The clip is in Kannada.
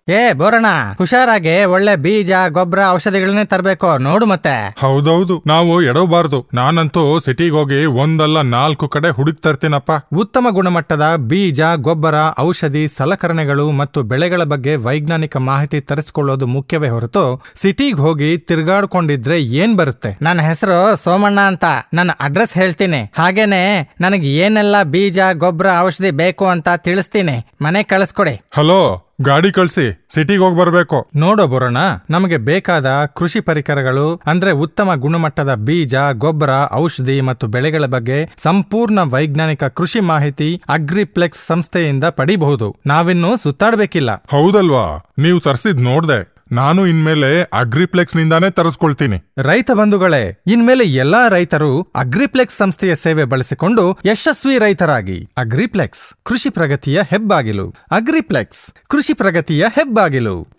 ಏ ಬೋರಣ ಹುಷಾರಾಗಿ ಒಳ್ಳೆ ಬೀಜ ಗೊಬ್ಬರ ಔಷಧಿಗಳನ್ನೇ ತರಬೇಕು ನೋಡು ಮತ್ತೆ ಹೌದೌದು ನಾವು ಎಡವಬಾರ್ದು ನಾನಂತೂ ಸಿಟಿಗೆ ಹೋಗಿ ಒಂದಲ್ಲ ನಾಲ್ಕು ಕಡೆ ಹುಡುಕ್ ತರ್ತೀನಪ್ಪ ಉತ್ತಮ ಗುಣಮಟ್ಟದ ಬೀಜ ಗೊಬ್ಬರ ಔಷಧಿ ಸಲಕರಣೆಗಳು ಮತ್ತು ಬೆಳೆಗಳ ಬಗ್ಗೆ ವೈಜ್ಞಾನಿಕ ಮಾಹಿತಿ ತರಿಸಿಕೊಳ್ಳೋದು ಮುಖ್ಯವೇ ಹೊರತು ಸಿಟಿಗೆ ಹೋಗಿ ತಿರ್ಗಾಡ್ಕೊಂಡಿದ್ರೆ ಏನ್ ಬರುತ್ತೆ ನನ್ನ ಹೆಸರು ಸೋಮಣ್ಣ ಅಂತ ನನ್ನ ಅಡ್ರೆಸ್ ಹೇಳ್ತೀನಿ ಹಾಗೇನೆ ನನಗೆ ಏನೆಲ್ಲ ಬೀಜ ಗೊಬ್ಬರ ಔಷಧಿ ಬೇಕು ಅಂತ ತಿಳಿಸ್ತೀನಿ ಮನೆ ಕಳಿಸ್ಕೊಡಿ ಹಲೋ ಗಾಡಿ ಕಳ್ಸಿ ಸಿಟಿಗೆ ಹೋಗಿ ಬರ್ಬೇಕು ನೋಡೋ ಬರೋಣ ನಮಗೆ ಬೇಕಾದ ಕೃಷಿ ಪರಿಕರಗಳು ಅಂದ್ರೆ ಉತ್ತಮ ಗುಣಮಟ್ಟದ ಬೀಜ ಗೊಬ್ಬರ ಔಷಧಿ ಮತ್ತು ಬೆಳೆಗಳ ಬಗ್ಗೆ ಸಂಪೂರ್ಣ ವೈಜ್ಞಾನಿಕ ಕೃಷಿ ಮಾಹಿತಿ ಅಗ್ರಿಪ್ಲೆಕ್ಸ್ ಸಂಸ್ಥೆಯಿಂದ ಪಡಿಬಹುದು ನಾವಿನ್ನು ಸುತ್ತಾಡ್ಬೇಕಿಲ್ಲ ಹೌದಲ್ವಾ ನೀವು ತರ್ಸಿದ್ ನೋಡ್ದೆ ನಾನು ಇನ್ಮೇಲೆ ಅಗ್ರಿಪ್ಲೆಕ್ಸ್ ನಿಂದಾನೇ ತರಿಸ್ಕೊಳ್ತೀನಿ ರೈತ ಬಂಧುಗಳೇ ಇನ್ಮೇಲೆ ಎಲ್ಲಾ ರೈತರು ಅಗ್ರಿಪ್ಲೆಕ್ಸ್ ಸಂಸ್ಥೆಯ ಸೇವೆ ಬಳಸಿಕೊಂಡು ಯಶಸ್ವಿ ರೈತರಾಗಿ ಅಗ್ರಿಪ್ಲೆಕ್ಸ್ ಕೃಷಿ ಪ್ರಗತಿಯ ಹೆಬ್ಬಾಗಿಲು ಅಗ್ರಿಪ್ಲೆಕ್ಸ್ ಕೃಷಿ ಪ್ರಗತಿಯ ಹೆಬ್ಬಾಗಿಲು